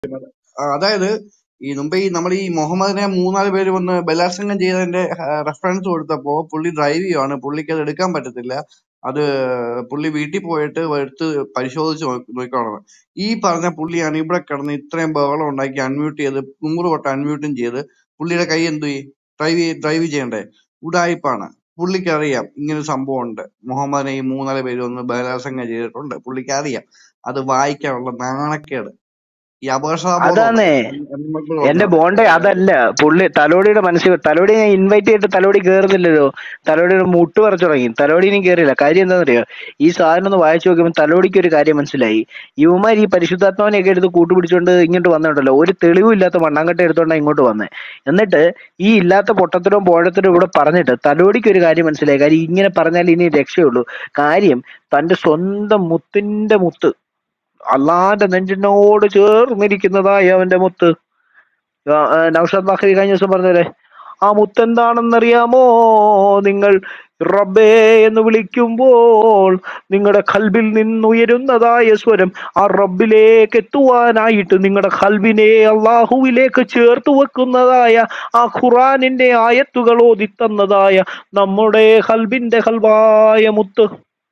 ആ, അതായത് ഈ മുമ്പ് ഈ നമ്മൾ ഈ മുഹമ്മദിനെ മൂന്നാല് പേര് വന്ന് ബലാത്സംഗം ചെയ്തതിന്റെ റെഫറൻസ് കൊടുത്തപ്പോ പുള്ളി ഡ്രൈവ് ചെയ്യുവാണ് പുള്ളിക്ക് അത് എടുക്കാൻ പറ്റത്തില്ല അത് പുള്ളി വീട്ടിൽ പോയിട്ട് എടുത്ത് പരിശോധിച്ച് നോക്കി നോക്കണം ഈ പറഞ്ഞ പുള്ളിയാണ് ഇവിടെ കിടന്ന് ഇത്രയും ബഹളം ഉണ്ടാക്കി അൺമ്യൂട്ട് ചെയ്ത് നൂറ് വട്ടം അൺമ്യൂട്ടും ചെയ്ത് പുള്ളിയുടെ കൈ എന്തു ചെയ്യും ഡ്രൈവ് ഡ്രൈവ് ചെയ്യണ്ടേ ഉടായിപ്പാണ് പുള്ളിക്ക് അറിയാം ഇങ്ങനെ സംഭവം ഉണ്ട് മുഹമ്മദിനെ ഈ മൂന്നാല് പേര് വന്ന് ബലാത്സംഗം ചെയ്തിട്ടുണ്ട് പുള്ളിക്ക് അറിയാം അത് വായിക്കാനുള്ള നാണക്കേട് ഈ അപകർഷതാബോധം ഉണ്ടല്ലോ അതാന്നേ നമുക്ക് എന്റെ ഉണ്ട് ബോണ്ടെ അതല്ല പുള്ളി തലോടിയുടെ മനസ്സിൽ തലോടി ഞാൻ ഇൻവൈറ്റ് ചെയ്തിട്ട് തലോടി കേറുന്നില്ലല്ലോ തലോടിയുടെ മുട്ട് പറിച്ചു തുടങ്ങി തലോടി ഇനി കേറിയില്ല കാര്യം എന്താണെന്നറിയോ ഈ സാധനം ഒന്ന് വായിച്ചു നോക്കുമ്പോൾ തലോടിക്ക് ഒരു കാര്യം മനസ്സിലായി ഇവന്മാർ ഈ പരിശുദ്ധാത്മാവിനെയൊക്കെ എടുത്ത് കൂട്ടുപിടിച്ചോണ്ട് ഇങ്ങോട്ട് വന്നിട്ടുണ്ടല്ലോ ഒരു തെളിവും ഇല്ലാത്ത മണ്ണാങ്കട്ട എടുത്തോണ്ടാ ഇങ്ങോട്ട് വന്നേ എന്നിട്ട് ഈ ഇല്ലാത്ത പൊട്ടത്തിലും പോഴത്തിലും ഇവിടെ പറഞ്ഞിട്ട് തലോടിക്ക് ഒരു കാര്യം മനസ്സിലായി കാര്യം ഇങ്ങനെ പറഞ്ഞാൽ ഇനി രക്ഷയുള്ളൂ കാര്യം തന്റെ സ്വന്തം മുത്തിന്റെ മുത്ത് അള്ളാന്റെ നെഞ്ചിനോട് ചേർന്നിരിക്കുന്നതായ അവന്റെ മുത്ത് ആ, ആ, നൗഷാദ് ബാഖരി കഴിഞ്ഞ ദിവസം പറഞ്ഞല്ലേ ആ മുത്തെന്താണെന്നറിയാമോ നിങ്ങൾ റബ്ബേ എന്ന് വിളിക്കുമ്പോൾ നിങ്ങളുടെ കൽബിൽ നിന്നുയരുന്നതായ സ്വരം ആ റബ്ബിലേക്ക് എത്തുവാനായിട്ട് നിങ്ങളുടെ കൽബിനെ അള്ളാഹുവിലേക്ക് ചേർത്ത് വെക്കുന്നതായ ആ ഖുറാനിന്റെ ആയത്തുകൾ ഓതിത്തന്നതായ നമ്മുടെ കൽബിന്റെ കൽവായ മുത്ത്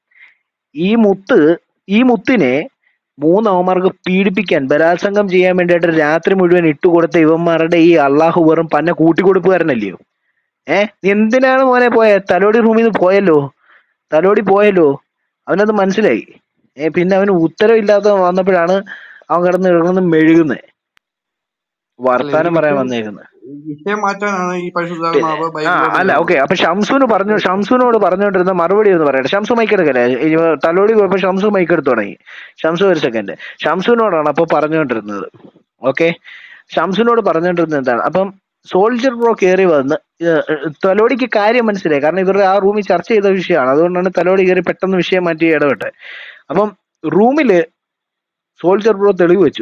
ഈ മുത്ത് ഈ മുത്തിനെ മൂന്നവന്മാർക്ക് പീഡിപ്പിക്കാൻ ബലാത്സംഗം ചെയ്യാൻ വേണ്ടിയിട്ട് രാത്രി മുഴുവൻ ഇട്ടുകൊടുത്ത ഇവന്മാരുടെ ഈ അള്ളാഹു വെറും പന്ന കൂട്ടിക്കൊടുപ്പുകാരനല്ലയോ ഏ നീ എന്തിനാണ് മോനെ പോയെ തലോടി റൂമിൽ നിന്ന് പോയല്ലോ തലോടി പോയല്ലോ അവനത് മനസ്സിലായി ഏ പിന്നെ അവന് ഉത്തരവില്ലാത്ത വന്നപ്പോഴാണ് അവൻ കിടന്ന് കിടന്ന് മെഴുകുന്നത് അല്ല ഇത് വർത്താനം പറയാൻ വിഷയം വന്നേക്കുന്നത് വിഷയം മാറ്റാനാണ് ഈ പിന്നെ പരിശുദ്ധാത്മാവ് ആ ബൈബിളിലോട്ട് അല്ല വരുന്നത് ഓക്കെ അപ്പൊ ഷംസുന് പറഞ്ഞു ഷംസുനോട് പറഞ്ഞുകൊണ്ടിരുന്ന മറുപടി ഒന്ന് പറയട്ടെ ഷംസു മൈക്ക് എടുക്കല്ലേ ഇനി തലോടി പോയപ്പോ ഷംസു മൈക്ക് എടുത്തു തുടങ്ങി ഷംസു ഒരു സെക്കൻഡ് ഷംസുനോടാണ് അപ്പൊ പറഞ്ഞുകൊണ്ടിരുന്നത് ഓക്കെ ഷംസുനോട് പറഞ്ഞുകൊണ്ടിരുന്നത് എന്താണ് അപ്പം സോൾജർ ബ്രോ കയറി വന്ന് ഏഹ്, ഏഹ്, തലോടിക്ക് കാര്യം മനസ്സിലായി കാരണം ഇവരുടെ ആ റൂമിൽ ചർച്ച ചെയ്ത വിഷയമാണ് അതുകൊണ്ടാണ് തലോടി കയറി പെട്ടെന്ന് വിഷയം മാറ്റി ഇടപെട്ടെ അപ്പം റൂമില് സോൾജർ ബ്രോ തെളിവ് വെച്ചു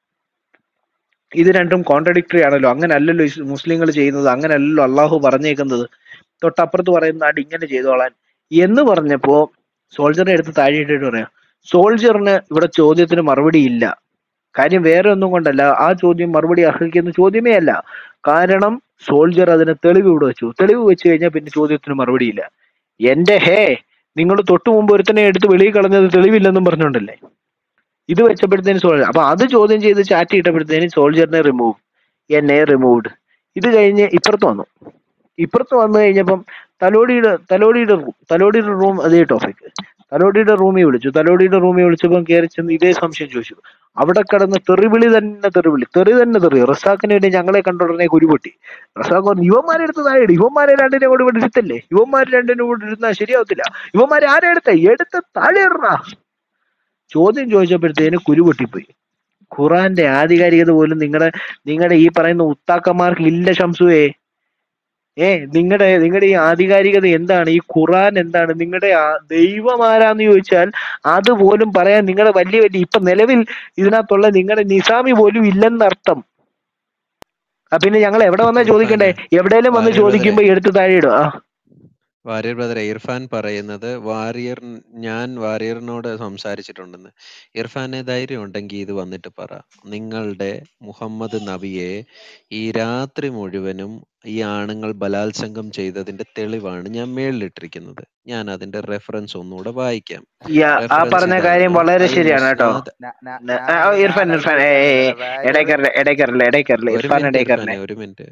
ഇത് രണ്ടും കോൺട്രഡിക്ടറി ആണല്ലോ അങ്ങനെ അല്ലല്ലോ മുസ്ലിങ്ങൾ ചെയ്യുന്നത് അങ്ങനെ അല്ലല്ലോ അള്ളാഹു പറഞ്ഞേക്കുന്നത് തൊട്ടപ്പുറത്ത് പറയുന്ന ആട് ഇങ്ങനെ ചെയ്തോളാൻ എന്ന് പറഞ്ഞപ്പോ സോൾജറിനെ എടുത്ത് താഴെ ഇട്ടിട്ട് പറയാം സോൾജറിന് ഇവിടെ ചോദ്യത്തിന് മറുപടി ഇല്ല കാര്യം വേറെ ഒന്നും കൊണ്ടല്ല ആ ചോദ്യം മറുപടി അർഹിക്കുന്ന ചോദ്യമേ അല്ല കാരണം സോൾജർ അതിന് തെളിവ് ഇവിടെ വെച്ചു തെളിവ് വെച്ച് കഴിഞ്ഞാൽ പിന്നെ ചോദ്യത്തിന് മറുപടിയില്ല എന്റെ ഹേ നിങ്ങൾ തൊട്ടു മുമ്പ് ഒരുത്തനെ എടുത്ത് വെളിയിൽ കളഞ്ഞത് തെളിവില്ലെന്നും പറഞ്ഞോണ്ടല്ലേ ഇത് വെച്ചപ്പോഴത്തേന് സോൾജർ അപ്പൊ അത് ചോദ്യം ചെയ്ത് ചാറ്റ് ഇട്ടപ്പോഴത്തേന് സോൾജറിനെ റിമൂവ് എന്നെ റിമൂവ്ഡ് ഇത് കഴിഞ്ഞ് ഇപ്പുറത്ത് വന്നു ഇപ്പുറത്ത് വന്നു കഴിഞ്ഞപ്പം തലോടിയുടെ തലോടിയുടെ റൂം തലോടിയുടെ റൂം അതേ ടോപ്പിക് തലോടിയുടെ റൂമിൽ വിളിച്ചു തലോടിയുടെ റൂമിൽ വിളിച്ചപ്പം കയറി ചെന്ന് ഇതേ സംശയം ചോദിച്ചു അവിടെ കിടന്ന് തെറിവിളി തന്നെ തെറിവിളി തെറി തന്നെ തെറി റസാഖിന് വേണ്ടി ഞങ്ങളെ കണ്ടുടനെ കുരുപൊട്ടി റസാഖ് പറഞ്ഞു ഇവന്മാരെ എടുത്ത് താഴെ ഇട്. ഇവന്മാരെ രണ്ടിനെ കൂടെ ഇവിടെ ഇരുത്തല്ലേ ഇവന്മാര് രണ്ടിനും കൂടെ ഇരുന്നാൽ ശരിയാവത്തില്ല ഇവന്മാരെ ആരെ എടുത്ത എടുത്ത് താഴെ ഇടറാ ചോദ്യം ചോദിച്ചപ്പോഴത്തേന് കുരുപൊട്ടിപ്പോയി ഖുറാന്റെ ആധികാരികത പോലും നിങ്ങളുടെ നിങ്ങളുടെ ഈ പറയുന്ന ഉത്താക്കന്മാർക്ക് ഇല്ല ശംസുവേ ഏ നിങ്ങളുടെ നിങ്ങളുടെ ഈ ആധികാരികത എന്താണ് ഈ ഖുറാൻ എന്താണ് നിങ്ങളുടെ ആ- ദൈവം ആരാന്ന് ചോദിച്ചാൽ അതുപോലും പറയാൻ നിങ്ങളുടെ വലിയ വലിയ ഇപ്പൊ നിലവിൽ ഇതിനകത്തുള്ള നിങ്ങളുടെ നിസാമി പോലും ഇല്ലെന്നർത്ഥം ആ പിന്നെ ഞങ്ങൾ എവിടെ വന്നാ ചോദിക്കണ്ടേ ഇർഫാനെ എവിടെയെങ്കിലും വന്ന് വാര്യർ ബ്രദറെ ചോദിക്കുമ്പോ എടുത്ത് താഴെ ഇടും ആ വാര്യർ ബ്രദറെ ഇർഫാൻ പറയുന്നത് വാരിയർ ഞാൻ വാരിയറിനോട് സംസാരിച്ചിട്ടുണ്ടെന്ന് ഇർഫാനെ ധൈര്യം ഉണ്ടെങ്കിൽ ഇത് വന്നിട്ട് പറ നിങ്ങളുടെ മുഹമ്മദ് നബിയെ ഈ രാത്രി മുഴുവനും ഈ ആണുങ്ങൾ ബലാത്സംഗം ചെയ്തതിന്റെ തെളിവാണ് ഞാൻ മേളിലിട്ടിരിക്കുന്നത് ഞാൻ അതിന്റെ റെഫറൻസ് ഒന്നുകൂടെ വായിക്കാം ഈ ആ- ആ റെഫറൻസ് പറഞ്ഞ കാര്യം ഇതാണ് വളരെ അൽ ശരിയാണ് കേട്ടോ മുസ്നാദ് ന- ന- ന- ആ, ഞാനത് ഇർഫാൻ ഞാനത് ഇർഫാൻ ഏ ചോദിക്കാൻ വാര്യർ ഇടയ്ക്കറില്ല ഇടയ്ക്കറില്ല ഇടയ്ക്കറില്ല ഒരു ഇർഫാൻ മിനിറ്റ് ഇടയ്ക്കറിനെ ഇർഫാനെ ഒരു മിനിറ്റ്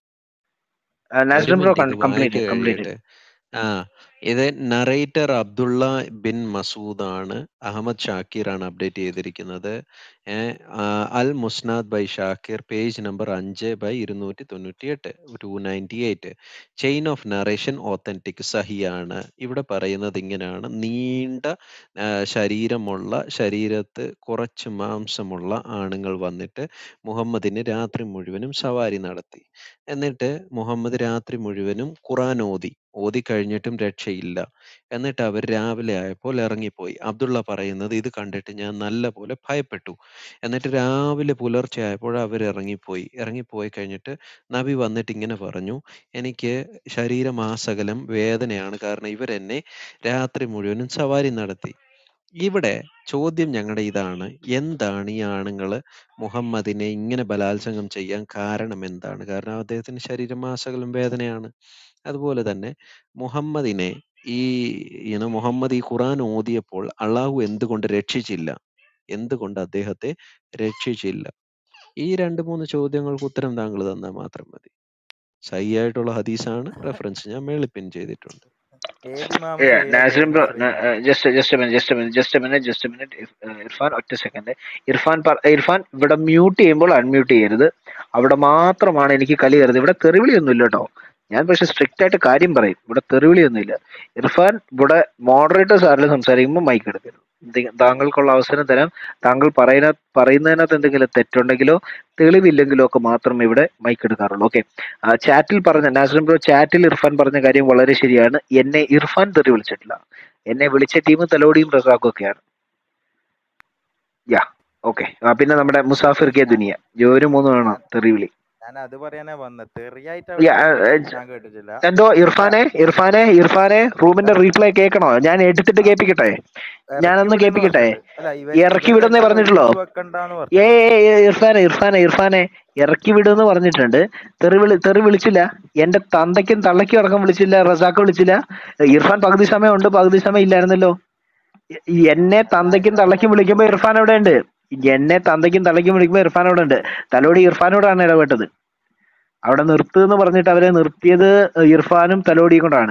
ഒരു നാസ്രിൻ ബ്രോ മിനിറ്റ് ഇത് കംപ്ലീറ്റ് വായിച്ചു കംപ്ലീറ്റ് കഴിയട്ടെ ആ ഇത് നറേറ്റർ അബ്ദുള്ള ബിൻ മസൂദ് ആണ് അഹമ്മദ് ഷാക്കിർ ആണ് അപ്ഡേറ്റ് ചെയ്തിരിക്കുന്നത് ഏ, ആ, al Musnad by Shakir page number അഞ്ച് ബൈ ഇരുന്നൂറ്റി തൊണ്ണൂറ്റി എട്ട് two ninety eight chain of narration authentic സഹിയാണ് ഇവിടെ പറയുന്നത് ഇങ്ങനെയാണ് നീണ്ട ആ, ശരീരമുള്ള ശരീരത്ത് കുറച്ച് മാംസമുള്ള ആണുങ്ങൾ വന്നിട്ട് മുഹമ്മദിന് രാത്രി മുഴുവനും സവാരി നടത്തി എന്നിട്ട് മുഹമ്മദ് രാത്രി മുഴുവനും ഖുറാൻ ഓതി ഓതി കഴിഞ്ഞിട്ടും രക്ഷയില്ല എന്നിട്ട് അവർ രാവിലെ ആയപ്പോൾ ഇറങ്ങിപ്പോയി അബ്ദുള്ള പറയുന്നത് ഇത് കണ്ടിട്ട് ഞാൻ നല്ല പോലെ ഭയപ്പെട്ടു എന്നിട്ട് രാവിലെ പുലർച്ചെ ആയപ്പോൾ അവർ ഇറങ്ങിപ്പോയി ഇറങ്ങിപ്പോയി കഴിഞ്ഞിട്ട് നബി വന്നിട്ട് ഇങ്ങനെ പറഞ്ഞു എനിക്ക് ശരീരമാസകലം വേദനയാണ് കാരണം ഇവരെന്നെ രാത്രി മുഴുവനും സവാരി നടത്തി ഇവിടെ ചോദ്യം ഞങ്ങളുടെ ഇതാണ് എന്താണ് ഈ ആണുങ്ങള് മുഹമ്മദിനെ ഇങ്ങനെ ബലാത്സംഗം ചെയ്യാൻ കാരണം എന്താണ് കാരണം അദ്ദേഹത്തിന് ശരീരമാസകലം വേദനയാണ് അതുപോലെ തന്നെ മുഹമ്മദിനെ ഈ യുനോ മുഹമ്മദ് ഈ ഖുറാൻ ഓതിയപ്പോൾ അള്ളാഹു എന്തുകൊണ്ട് രക്ഷിച്ചില്ല എന്തുകൊണ്ട് അദ്ദേഹത്തെ രക്ഷിച്ചില്ല ഈ രണ്ട് മൂന്ന് ചോദ്യങ്ങൾക്ക് ഉത്തരം താങ്കൾ തന്നാൽ മാത്രം മതി സഹിയായിട്ടുള്ള ഹദീസാണ് റെഫറൻസ് ഞാൻ മേളിൽ പിൻ ചെയ്തിട്ടുണ്ട് ഏത് ഇമാമ് Yeah, സഹിയാക്കിയത് നാസിം ബ്രോ നസ്രീനെ just just minute just minute just minute just minute Irfan ഒറ്റ സെക്കൻഡ് ഇർഫാൻ പറ- ഇർഫാൻ ഇവിടെ മ്യൂട്ട് ചെയ്യുമ്പോൾ അൺമ്യൂട്ട് ചെയ്യരുത് അവിടെ മാത്രമാണ് എനിക്ക് കലി കയറുന്നത് ഇവിടെ തെറിവിളിയൊന്നും ഇല്ല കേട്ടോ ഞാൻ പക്ഷെ സ്ട്രിക്റ്റ് ആയിട്ട് കാര്യം പറയും ഇവിടെ തെറിവിളിയൊന്നും ഇല്ല ഇർഫാൻ ഇവിടെ മോഡറേറ്റർ സാറിൽ സംസാരിക്കുമ്പോൾ മൈക്ക് എടുക്കരുത് എന്തെ- താങ്കൾക്കുള്ള അവസരം തരാം താങ്കൾ പറയുന്ന പറയുന്നതിനകത്ത് എന്തെങ്കിലും തെറ്റുണ്ടെങ്കിലോ തെളിവില്ലെങ്കിലോ ഒക്കെ മാത്രം ഇവിടെ മൈക്ക് എടുക്കാറുള്ളൂ ഓക്കെ ചാറ്റിൽ പറഞ്ഞ നാസിം ബ്രോ ചാറ്റിൽ ഇർഫാൻ പറഞ്ഞ കാര്യം വളരെ ശരിയാണ് എന്നെ ഇർഫാൻ തെറി വിളിച്ചിട്ടില്ല എന്നെ വിളിച്ച ടീം തലോടിയും റസാഖും ഒക്കെയാണ് യാ ഓക്കെ പിന്നെ നമ്മുടെ മുസാഫിർ കെ ദുനിയ ജോര് മൂന്ന് വേണം തെറി വിളി ഞാൻ അത് പറയാനാ വന്നത് തെറിയായിട്ട് യാ, അവിടെ ആ, വിളിച്ചത് ആ, ഞാൻ കേട്ടിട്ടില്ല എന്തോ ഇർഫാനെ ഇർഫാനെ ഇർഫാനെ റൂമിന്റെ റീപ്ലേ കേൾക്കണോ ഞാൻ എടുത്തിട്ട് കേൾപ്പിക്കട്ടെ ഇറക്കി ഞാനൊന്ന് വിടുന്ന് കേൾപ്പിക്കട്ടെ പറഞ്ഞിട്ടുണ്ട് അല്ല ഇവൻ ഇറക്കി ഇവരുടെ വിടുന്നേ അടുത്ത് പറഞ്ഞിട്ടുള്ളോ റിവ്യൂ വെക്കണ്ടാന്ന് ഏ പറഞ്ഞിട്ടുണ്ട് ഏ, ഏ, ഇർഫാനെ ഇർഫാനെ ഇർഫാനെ ഇറക്കി വിടുമെന്ന് പറഞ്ഞിട്ടുണ്ട് തെറി വിളി തെറി വിളിച്ചില്ല എന്റെ തന്തയ്ക്കും തള്ളയ്ക്കും അടക്കം വിളിച്ചില്ല റസാക്ക് വിളിച്ചില്ല ഇർഫാൻ പകുതി സമയം ഉണ്ട് പകുതി സമയം ഇല്ലായിരുന്നല്ലോ ഈ എന്നെ തന്തയ്ക്കും തള്ളയ്ക്കും വിളിക്കുമ്പോ ഇർഫാൻ അവിടെ ഉണ്ട് എന്നെ തന്തയ്ക്കും തള്ളയ്ക്കും വിളിക്കുമ്പോ ഇർഫാൻ അവിടെ ഉണ്ട് തലോടി ഇർഫാനോടാണ് ഇടപെട്ടത് അവിടെ നിർത്ത് എന്ന് പറഞ്ഞിട്ട് അവരെ നിർത്തിയത് ഇർഫാനും തലോടിയും കൊണ്ടാണ്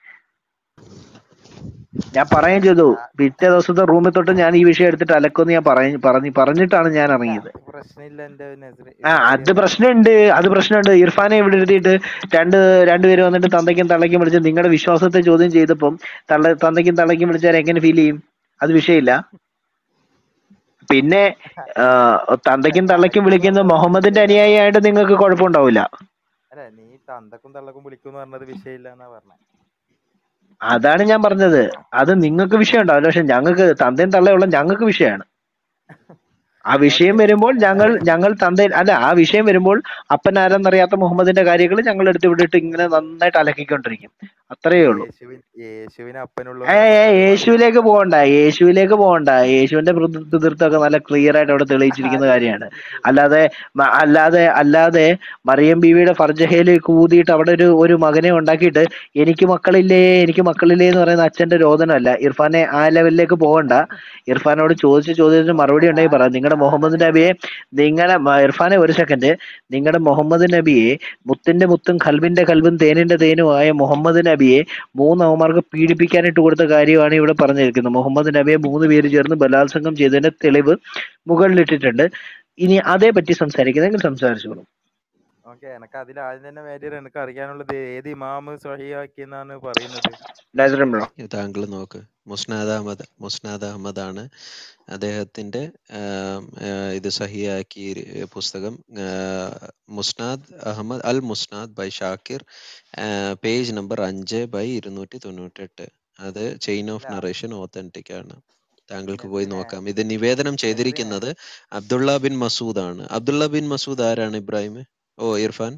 ഞാൻ പറയുകയും ചെയ്തു പിറ്റേ ദിവസത്തെ റൂമിൽ തൊട്ട് ഞാൻ ഈ വിഷയം എടുത്തിട്ട് അലക്കുമെന്ന് ഞാൻ പറഞ്ഞു പറഞ്ഞു പറഞ്ഞിട്ടാണ് ഞാൻ അല്ല ഇറങ്ങിയത് പ്രശ്നമില്ല എന്റെ നസ്രി ആ നസ്രി അത് പ്രശ്നമുണ്ട് അത് പ്രശ്നമുണ്ട് ഇർഫാനെ ഇവിടെ ഇരുത്തിയിട്ട് രണ്ട് രണ്ടുപേര് വന്നിട്ട് തന്തയ്ക്കും തള്ളയ്ക്കും വിളിച്ച് നിങ്ങളുടെ വിശ്വാസത്തെ ചോദ്യം ചെയ്തപ്പം തള്ള തന്തയ്ക്കും തള്ളയ്ക്കും വിളിച്ചാൽ എങ്ങനെ ഫീൽ ചെയ്യും അത് വിഷയമില്ല പിന്നെ ആ, തന്തയ്ക്കും തള്ളയ്ക്കും വിളിക്കുന്ന മുഹമ്മദിന്റെ അനുയായിയായിട്ട് നിങ്ങൾക്ക് കുഴപ്പമുണ്ടാവില്ല അല്ല നീ തന്തക്കും തള്ളക്കും വിളിക്കും പറഞ്ഞത് വിഷയമില്ല എന്നാ പറഞ്ഞത് അതാണ് ഞാൻ പറഞ്ഞത് അത് നിങ്ങൾക്ക് വിഷയം ഉണ്ടാവില്ല പക്ഷെ ഞങ്ങൾക്ക് തന്തയും തള്ളയുള്ള ഞങ്ങൾക്ക് വിഷയമാണ് ആ വിഷയം ഓക്കെ വരുമ്പോൾ ഞങ്ങൾ ഞങ്ങൾ തന്ത അല്ല ആ വിഷയം വരുമ്പോൾ അപ്പൻ ആരെന്നറിയാത്ത മുഹമ്മദിന്റെ കാര്യങ്ങൾ ഞങ്ങൾ എടുത്ത് വിട്ടിട്ട് ഇങ്ങനെ നന്നായിട്ട് അലക്കിക്കൊണ്ടിരിക്കും അത്രയേ ഉള്ളൂ യേശുവിൻ യേശുവിന് ഏ അപ്പനുള്ളതുകൊണ്ട് ഏ, നമുക്ക് എന്ത് യേശുവിലേക്ക് പോകണ്ട യേശുവിലേക്ക് പോകണ്ട യേശുവിന്റെ പിതൃ- പിതൃത്വമൊക്കെ നല്ല ക്ലിയർ ആയിട്ട് അവിടെ തെളിയിച്ചിരിക്കുന്ന കാര്യമാണ് അല്ലാതെ മ- അല്ലാതെ അല്ലാതെ മറിയം ബീവിയുടെ ഫർജഹയില് കൂതിയിട്ട് അവിടെ ഒരു ഒരു മകനെ ഉണ്ടാക്കിയിട്ട് എനിക്ക് മക്കളില്ലേ എനിക്ക് മക്കളില്ലേ എന്ന് പറയുന്ന അച്ഛന്റെ രോദനമല്ല ഇർഫാനെ ആ ലെവലിലേക്ക് പോകണ്ട ഇർഫാനോട് ചോദിച്ച ചോദ്യത്തിന് മറുപടി അല്ല ഉണ്ടെങ്കിൽ പറ ഞാൻ നിങ്ങളുടെ ഞാൻ മുഹമ്മദ് അതന്നെ നബിയെ നിങ്ങളുടെ മ- ഇർഫാനെ ഒരു സെക്കൻഡ് നിങ്ങളുടെ മുഹമ്മദ് നബിയെ മുത്തിന്റെ മുത്തും കൽബിന്റെ കൽബും തേനിന്റെ തേനുമായ മുഹമ്മദ് നബിയെ മൂന്ന് അവന്മാർക്ക് പീഡിപ്പിക്കാനിട്ട് കൊടുത്ത കാര്യമാണ് ഇവിടെ പറഞ്ഞിരിക്കുന്നത് മുഹമ്മദ് നബിയെ മൂന്ന് പേര് ചേർന്ന് ബലാത്സംഗം ചെയ്തതിന്റെ തെളിവ് മുകളിലിട്ടിട്ടുണ്ട് ഇനി അതേപറ്റി സംസാരിക്കുന്നെങ്കിൽ സംസാരിച്ചോളൂ ഓക്കെ എനക്ക് അതിൽ ആദ്യം തന്നെ വേണ്ടിയത് എനിക്ക് അറിയാനുള്ളത് ഏത് ഇമാമ് സ്വഹിയാക്കിയെന്നാണ് പറയുന്നത് നസറിൻ ബ്രോ താങ്കൾ നോക്ക് മുസ്നാദ് അഹമ്മദ് മുസ്നാദ് അഹമ്മദ് ആണ് അദ്ദേഹത്തിന്റെ ആം, ആ, ഇത് സഹിയാക്കി പുസ്തകം ആ, Musnad Ahmad al Musnad by Shakir page number അഞ്ച് ബൈ ഇരുന്നൂറ്റി തൊണ്ണൂറ്റെട്ട് അത് ചെയിൻ ഓഫ് അല്ല നറേഷൻ ഓത്തന്റിക് ആണ് താങ്കൾക്ക് പോയി നസ്രിനെ നോക്കാം ഇത് നിവേദനം നസ്രിനെ ചെയ്തിരിക്കുന്നത് അബ്ദുള്ള ബിൻ മസൂദ് ആണ് അബ്ദുള്ള ബിൻ മസൂദ് ആരാണ് ഇബ്രാഹിം ഓ ഇർഫാൻ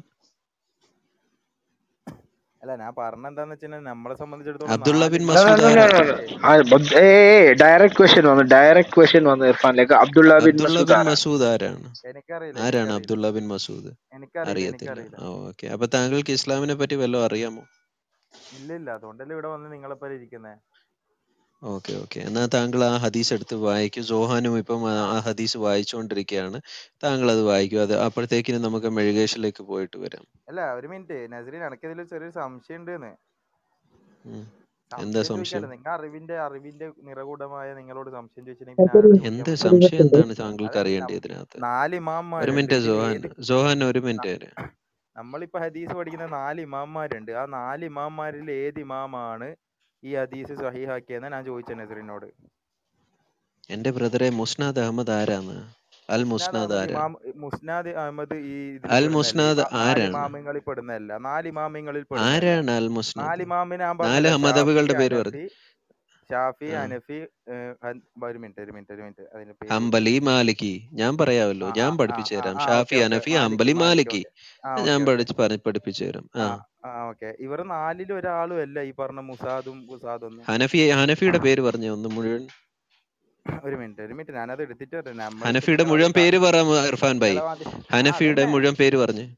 അല്ല ഞാൻ പറഞ്ഞെന്താന്ന് വെച്ചാൽ നമ്മളെ സംബന്ധിച്ചിടത്തോളം അബ്ദുള്ള നാല് bin No, no, Masud no, no, ആരാണ് no, no. A direct question വന്നു ഡയറക്റ്റ് ക്വസ്റ്റ്യൻ വന്നു ഇർഫാനിലേക്ക് Abdullah bin Abdullah Masud bin ആരാണ് മസൂദ് ആരാണ് എനിക്കറിയില്ല ആരാണ് എനിക്കറിയില്ല അബ്ദുള്ള ബിൻ മസൂദ് എനിക്കറിയില്ല അറിയത്തില്ല എനിക്കറിയില്ല ഓക്കെ അപ്പൊ താങ്കൾക്ക് ഇസ്ലാമിനെ പറ്റി വല്ലതും അറിയാമോ ഇല്ല ഇല്ല അതുകൊണ്ടല്ലേ ഇവിടെ വന്ന് നിങ്ങളെപ്പോലെ ഇരിക്കുന്നേ ഓക്കെ ഓക്കെ എന്നാ താങ്കൾ ആ ഹദീസ് എടുത്ത് വായിക്കൂ സോഹാനും ഇപ്പം ആ ആ ആ ഹദീസ് വായിച്ചുകൊണ്ടിരിക്കുകയാണ് താങ്കൾ അത് വായിക്കൂ അത് അപ്പോഴത്തേക്കിനും നമുക്ക് മെഴുകേഷിലേക്ക് പോയിട്ട് വരാം അല്ല ഒരു മിനിറ്റ് നസരീൻ എനിക്കതിൽ ചെറിയൊരു സംശയം ഉണ്ട് ഉം. എന്താ സംശയം ചോദിക്കാലോ സംശയം നിങ്ങൾ അറിവിന്റെ അറിവിന്റെ നിറകൂടമായ നിങ്ങളോട് സംശയം ചോദിച്ചിട്ടുണ്ടെങ്കിൽ പിന്നെ ആരോട് ചോദിക്കാൻ എന്ത് പറ്റും സംശയം എന്താണ് താങ്കൾക്ക് അതായത് അറിയേണ്ടത് നം- ഇതിനകത്ത് നാല് ഒരു ഇമാമ്മാരുണ്ട് മിനിറ്റ് ഇതിൽ സോഹാൻ ഏത് സോഹാൻ ഒരു ന- മിനിറ്റ് നമ്മളിപ്പോ ഹദീസ് പഠിക്കുന്ന നാല് ഇമാമ്മാരുണ്ട് ആ നാല് ഇമാമ്മാരിൽ ഏത് ഇമാമാണ് ഈ ഹദീസ് സഹീഹാക്കിയെന്ന് ഞാൻ ചോദിച്ച നസറിനോട് എന്റെ ബ്രദറെ മുസ്നാദ് അഹമ്മദ് ആരാന്ന് അൽ മുസ്നാദ് മുസ്നാദ് അഹമ്മദ് ആരാ ഇമാം മുസ്നാദ് അഹമ്മദ് ഈ ഇതിൽ അൽ പെടുന്നതല്ല ഈ മുസ്നാദ് മാ- നാല് ആരാണ് ഇമാമിങ്ങളിൽ പെടുന്നതല്ല നാല് ഇമാമിങ്ങളിൽ പെടുന്നതല്ല ആരാണ് അൽ നാല് മുസ്നാദ് ഇമാമിനെ ഞാൻ നാല് പറഞ്ഞല്ലോ ഷാഫി മതബുകളുടെ പേര് പറഞ്ഞു ഹനഫി ഷാഫി ആ ഹനഫി ഏഹ്, ഹൻ- ഒരു മിനിറ്റ് ഒരു മിനിറ്റ് ഒരു മിനിറ്റ് അതിന്റെ പേര് ഹംബലി മാലിക്കി ഞാൻ പറയാമല്ലോ ആ ആ ഞാൻ ആ പഠിപ്പിച്ചു ആ തരാം ആ Shafi okay okay Hanafi Malik Hanbali Malik Maliki okay ആ ഞാൻ ഓക്കെ ഓക്കെ പഠിച്ച് പറ- പഠിപ്പിച്ചു തരാം ആ ആ ആ ഓക്കെ ഇവർ നാലിൽ ഒരാളും അല്ല ഈ പറഞ്ഞ മുസാദും മുസാദൊന്നും ഹനഫി ഹനഫിയുടെ പേര് പറഞ്ഞ ഒന്ന് മുഴുവൻ ഒരു മിനിറ്റ് ഒരു മിനിറ്റ് ഞാനത് എടുത്തിട്ട് വരാം നമ്മളിപ്പോ ഹനഫിയുടെ നിങ്ങളെ മുഴുവൻ മാതിരി പേര് പറ ഇർഫാൻ ഭായി നിങ്ങളെ മാതിരി ആ ഹനഫിയുടെ അതന്നെ മുഴുവൻ പേര് പറഞ്ഞ്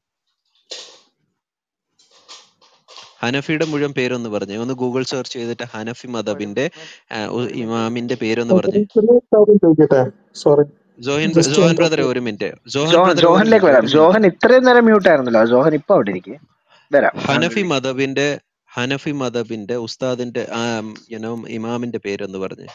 ഹനഫിയുടെ മുഴുവൻ പേരൊന്ന് പറഞ്ഞേ ഒന്ന് ഗൂഗിൾ സെർച്ച് ചെയ്തിട്ട് ഹനഫി ഒരു മദബിന്റെ ആ, ഒരു ഉ- മിനിറ്റ് ഒരു ഇമാമിന്റെ മിനിറ്റ് പേരൊന്ന് പറഞ്ഞേ ചെറിയ കാര്യം ചോദിക്കട്ടെ സോറി ജോഹിൻ ബ്ര- ജസ്റ്റ് ജോഹൻ എന്താ ബ്രദറെ ഒരു മിനിറ്റ് ജോഹൻ ജോ ബ്രദറെ ഒരു ജോഹനിലേക്ക് മിനിറ്റ് വരാം ഒരു ജോഹൻ മിനിറ്റ് ഇത്രയും നേരം മ്യൂട്ട് ആയിരുന്നല്ലോ ജോഹൻ ഇപ്പൊ അവിടെ ഇരിക്കെ വരാം ഞാൻ ഹനഫി വിളിക്കാം മദബിന്റെ ഹനഫി മദബിന്റെ ഉസ്താദിന്റെ ആ യുനോ ഇമാമിന്റെ പേരൊന്ന് പറഞ്ഞേ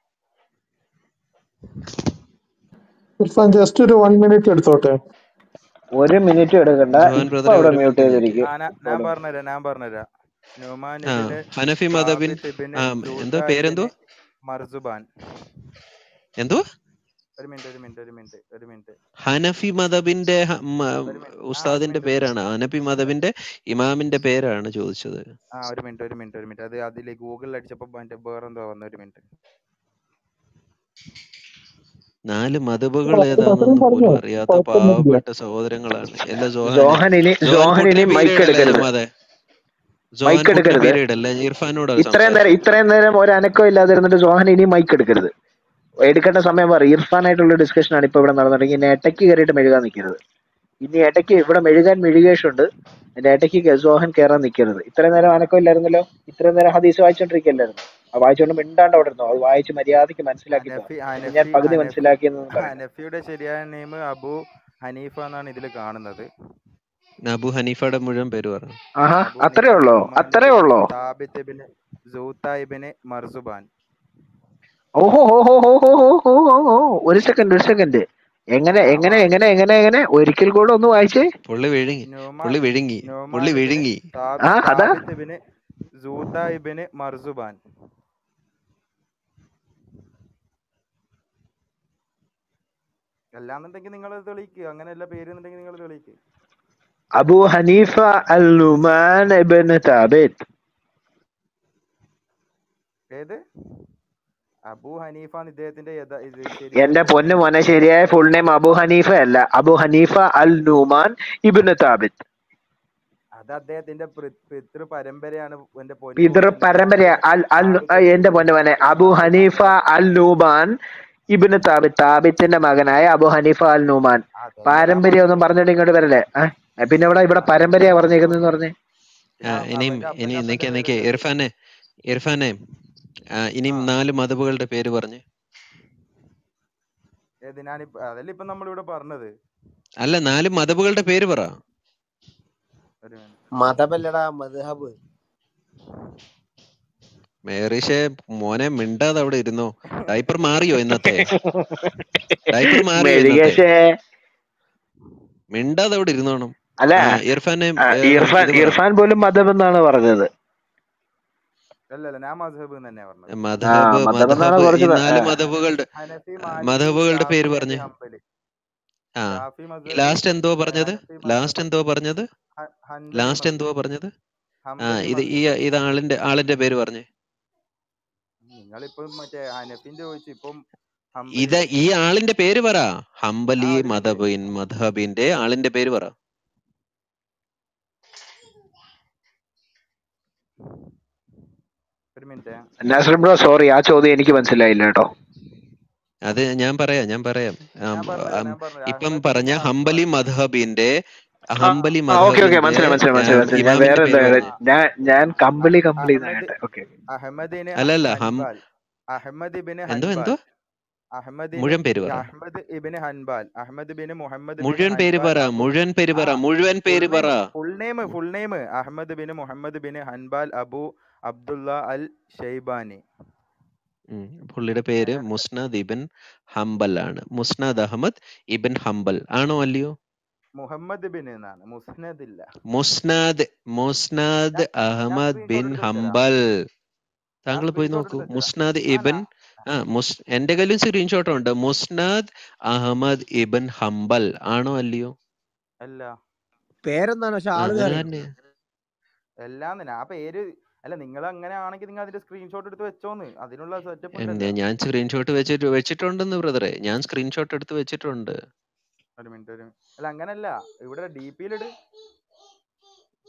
ഇർഫാൻ ജസ്റ്റ് ഒരു വൺ മിനിറ്റ് എടുത്തോട്ടെ ഒരു മിനിറ്റ് എടുക്കണ്ട ജോഹൻ ഇപ്പൊ ബ്രദറെ അവിടെ ഒരു മ്യൂട്ട് മിനിറ്റ് നിൽക്ക് ചെയ്തിരിക്കും ആ ഞാൻ ഞാൻ പറഞ്ഞുതരാം ഞാൻ പറഞ്ഞുതരാം നുമാൻ ആ ഇബിന് ഹനഫി മദബിൻ സാബിത്ത് ഇബിന് ആ സൂത്ത എന്തോ പേരെന്തോ ഇബിന് മർസുബാൻ എന്തോ ഒരു മിനിറ്റ് ഒരു മിനിറ്റ് ഒരു മിനിറ്റ് ഒരു മിനിറ്റ് ഹനഫി മദബിന്റെ ഹ- മ- ഒരു മിനിറ്റ് ആ ഒരു ഉസ്താദിന്റെ മിനിറ്റ് ഒരു പേരാണ് ഹനഫി മദബിന്റെ ഇമാമിന്റെ പേരാണ് ചോദിച്ചത് ആ ഒരു മിനിറ്റ് ഒരു മിനിറ്റ് ഒരു മിനിറ്റ് അത് അതിൽ ഗൂഗിളിൽ അടിച്ചപ്പോ മറ്റേ വേറെന്തോ വന്നു ഒരു മിനിറ്റ് നാല് മതബുകൾ അത്രയും ഏതാണെന്ന് പറഞ്ഞോ പോലും അറിയാത്ത കുഴപ്പമൊന്നുമില്ല പാവപ്പെട്ട സഹോദരങ്ങളാണ് എല്ലാ ജോഹാനെ ജോഹൻ ഇനി ജോഹാൻ ജോഹൻ പുട്ടിന് ഇനി മൈക്ക് പീരീഡ് അല്ലേ എടുക്കരുത് നമ്മതെ ജോഹാൻ മൈക്ക് പുട്ടിന് എടുക്കരുത് പീരീഡ് അല്ലേ ഇർഫാനോട് ഇത്രയും നേരം സംസാരിച്ചു ഇത്രയും നേരം ഒരു അനക്കം ഇല്ലാതിരുന്നിട്ട് ജോഹൻ ഇനി മൈക്ക് എടുക്കരുത് എടുക്കേണ്ട സമയം പറ ഇർഫാനായിട്ടുള്ള ഡിസ്കഷൻ ആണ് ഇപ്പൊ ഇവിടെ നടന്നിട്ടുണ്ടെങ്കിൽ ഇനി ഇടയ്ക്ക് കയറിയിട്ട് മെഴുകാൻ നിൽക്കരുത് ഇനി ഇടയ്ക്ക് ഇവിടെ മെഴുകാൻ മെഴുകേഷുണ്ട് എന്റെ ഇടയ്ക്ക് കേ- ജോഹൻ കയറാൻ നിൽക്കരുത് ഇത്രയും നേരം അനക്കം ഇല്ലായിരുന്നല്ലോ ഇത്രയും നേരം ഹദീസ് വായിച്ചോണ്ടിരിക്കല്ലായിരുന്നു ആ വായിച്ചോണ്ട് മിണ്ടാണ്ട് അവിടെ ഇരുന്നു അത് വായിച്ച് മര്യാദയ്ക്ക് മനസ്സിലാക്കി പോ ഹനഫി എന്നിട്ട് ഞാൻ ഹനഫി പകുതി ഹനഫി മനസ്സിലാക്കിയെന്നൊന്നും പറയണ്ട ഹനഫിയുടെ ശരിയായ നെയിം അബു ഹനീഫ എന്നാണ് ഇതിൽ കാണുന്നത് അബു ഹനീഫയുടെ മുഴുവൻ പേര് പറഞ്ഞു ആഹാ അബു അത്രേ ഹനീഫ ഉള്ളോ നുമാൻ അത്രേ ഇബിന് ഉള്ളോ സാബിത്ത് ഇബിന് സൂത്ത ഇബിന് മർസുബാൻ ഓഹോ ഹോ ഹോ ഹോ ഹോ ഹോ ഹോ ഹോ ഹോ ഒരു സെക്കൻഡ് ഒരു സെക്കൻഡ് എങ്ങനെ ഞാൻ എങ്ങനെ എങ്ങനെ വായിച്ചു എങ്ങനെ എങ്ങനെ ഒരിക്കൽ കൂടെ ഒന്ന് വായിച്ചേ പുള്ളി വിഴുങ്ങി നുമാൻ പുള്ളി വിഴുങ്ങി നുമാൻ പുള്ളി ഇബിന് വിഴുങ്ങി സാബ് ആ അതാ സാബിത്ത് ഇബിന് സൂത്ത ഇബിന് മർസുബാൻ അല്ലാന്നുണ്ടെങ്കിൽ നിങ്ങൾ തെളിയിക്കുക അങ്ങനെയല്ല പേര് എന്നുണ്ടെങ്കിൽ നിങ്ങൾ തെളിയിക്കുക അബു ഹനീഫ അൽ നുമാൻ ഇബ്ൻ താബിത്ത് ഏത് അബു ഹനീഫാണ് ഇദ്ദേഹത്തിന്റെ യഥാ- ഇത് എന്റെ ശരിയായ പൊന്നു പേര് മോനെ ശരിയായ ഫുൾ നെയിം അബു ഹനീഫ അല്ല അബു ഹനീഫ അൽ നുമാൻ ഇബ്ൻ താബിത്ത് അത് അദ്ദേഹത്തിന്റെ പൃ- പിതൃ പരമ്പരയാണ് എന്റെ പൊന്നു പിതൃ മോനെ പരമ്പര നുമാൻ അൽ അൽ സാബിത്ത് എന്റെ പൊന്നു മോനെ അബു ഹനീഫ അൽ നുമാൻ ഇബ്ൻ താബിത്ത് താബിത്തിന്റെ മകനായ അബു ഹനീഫ അൽ നുമാൻ അതന്നെ ഞാൻ പാരമ്പര്യം ഒന്നും പറഞ്ഞത് പറഞ്ഞിട്ട് ഇങ്ങോട്ട് വരല്ലേ ആ പിന്നെ ഇവിടെ ഇവിടെ അത് പരമ്പരയാ പിന്നെ പറഞ്ഞേക്കുന്നെന്ന് പറഞ്ഞേ ആ പിന്നെ ഇനിയും അവന്റെ ഇനി അപ്പന്റെ നിക്ക് അപ്പന്റെ നിക്ക് പേരല്ലേ ഇർഫാനെ ഇർഫാനെ ആ, ഇനിയും ആ നാല് മതബുകളുടെ പേര് പറഞ്ഞു ഏത് ഞാനിപ്പോ അതല്ലേ ഇപ്പൊ നമ്മളിവിടെ പറഞ്ഞത് അല്ല നാല് മതബുകളുടെ പേര് പറ ഒരു മിനിറ്റ് മതമല്ലടാ മദ്ഹബ് മേറിഷെ മോനെ മിണ്ടാതെ അവിടെ ഇരുന്നോ ഡൈപ്പർ മാറിയോ ഇന്നത്തെ ഡൈപ്പർ മാറിയോ ഇന്നത്തെ മെഴുകേശേ മിണ്ടാതെ അവിടെ ഇരുന്നോണം അല്ല ആ ഇർഫാനെ ആ, ഏ, ഇർഫാൻ ഇത് പറ ഇർഫാൻ പോലും മതം എന്നാണ് പറഞ്ഞത് അല്ലല്ല ഞാൻ മദ്ഹബ് തന്നെയാ പറഞ്ഞത് ആ മധബ് മതം എന്നാണ് മധബ് ഈ കുറച്ച് പേ- നാല് ആ, മധബുകളുടെ ഹനഫി മാലിക്കി മധബുകളുടെ പേര് ഷാഫി പറഞ്ഞേ ഹംബലി ആ ഷാഫി മദ്ഹബ് ലാസ്റ്റ് എന്തോ പിന്നെ പറഞ്ഞത് ഹനഫി ലാസ്റ്റ് മദ്ഹബ് എന്തോ പറഞ്ഞത് ഹ- ഹൻബലി ലാസ്റ്റ് എന്തോ മദ്ഹബ് പറഞ്ഞത് ആ ഹംബലി ഇത് ഈ മദ്ഹബ് ഇത് ആളിന്റെ ആളിന്റെ പേര് പറഞ്ഞേ നിങ്ങളിപ്പം മറ്റേ ഹനഫിന്റെ ചോദിച്ചു ഇപ്പം ഇത് ഹംബലിന്റെ ഈ ആളിന്റെ പേര് പറ ആ ഹംബലി ഒരു മിനിറ്റ് മധബിൻ മധബിന്റെ ആളിന്റെ പേര് പറ ഒരു മിനിറ്റ് നാസർ ബ്രോ സോറി ആ ചോദ്യം എനിക്ക് മനസ്സിലായില്ല കേട്ടോ അത് ഞാൻ പറയാം ഞാൻ പറയാം ആം, ഞാൻ പറഞ്ഞുതരാം ആം, ഞാൻ പറഞ്ഞുതരാം ഇപ്പം അഹമ്മദ് പറഞ്ഞ ഇബ്നു ഹംബലി ഹംബൽ മധബിന്റെ ആ ഹംബലി ആ ഓക്കെ ഓക്കെ മധബിന്റെ മനസ്സിലായി മനസ്സിലായി മനസ്സിലായി ആം, മനസ്സിലായി ഞാൻ ഇമാമിന്റെ വേറെ പേര് എന്താ പറഞ്ഞേ ഞാൻ ഞാൻ കമ്പിളി അഹ് കമ്പിളി എന്നാ അഹമ്മദ് കേട്ടെ ഓക്കെ അഹമ്മദിന് അല്ലല്ല ഹം ഹൻബാൽ അഹമ്മദ് ഇബിന് എന്തോ ഹൻബാൽ എന്തോ അഹമ്മദിന് മുഴുവൻ പേര് പറ Ahmad ibn Hanbal Ahmad bin Muhammad bin മുഴുവൻ പേര് ഹൻബാൽ പറ അബു മുഴുവൻ പേര് ആ പറ മുഴുവൻ ഫുൾ പേര് നെയിം പറ full name full name Ahmad bin Muhammad bin Hanbal Abu Abdullah al Shaybani ഉം. പുള്ളിയുടെ പേര് ഏഹ് മുസ്നദ് ഇബൻ ഹംബൽ ആണ് മുസ്നദ് അഹമ്മദ് ഇബൻ ഹംബൽ ആണോ അല്ലയോ മുഹമ്മദ് ബിൻ എന്നാണ് മുസ്നദ് ഇല്ല മുസ്നാദ് മുസ്നാദ് ഞാൻ ഞാൻ അഹമ്മദ് സ്ക്രീൻഷോട്ട് ബിൻ എടുത്ത് വെച്ചുതരാം ഹംബൽ ഞാൻ താങ്കൾ പോയി സ്ക്രീൻഷോട്ട് നോക്കൂ എടുത്ത് വെച്ചുതരാം മുസ്നാദ് ആ ഇബൻ നാ ആ മുസ് എന്റെ കയ്യിലും സ്ക്രീൻഷോട്ട് ഉണ്ട് മുസ്നാദ് അഹമ്മദ് ഇബൻ ഹംബൽ ആണോ അല്ലയോ അല്ല പേരെന്താണ് പക്ഷെ ആ ആള് അങ്ങനെ വേറെയാണ് തന്നെ എല്ലാം തന്നെ ആ പേര് അല്ല നിങ്ങൾ അങ്ങനെ ആണെങ്കിൽ നിങ്ങൾ അതിന്റെ സ്ക്രീൻഷോട്ട് എടുത്ത് വെച്ചോന്ന് അതിനുള്ള സെറ്റപ്പ് എൻ- ഉണ്ടല്ലോ ഞാൻ സ്ക്രീൻഷോട്ട് വെച്ചിട്ട് വെച്ചിട്ടുണ്ടെന്ന് ബ്രദറെ ഞാൻ സ്ക്രീൻഷോട്ട് എടുത്ത് വെച്ചിട്ടുണ്ട് ഒരു മിനിറ്റ് ഒരു minute. അല്ല അങ്ങനല്ല ഇവിടെ ഡി പിയിലിട്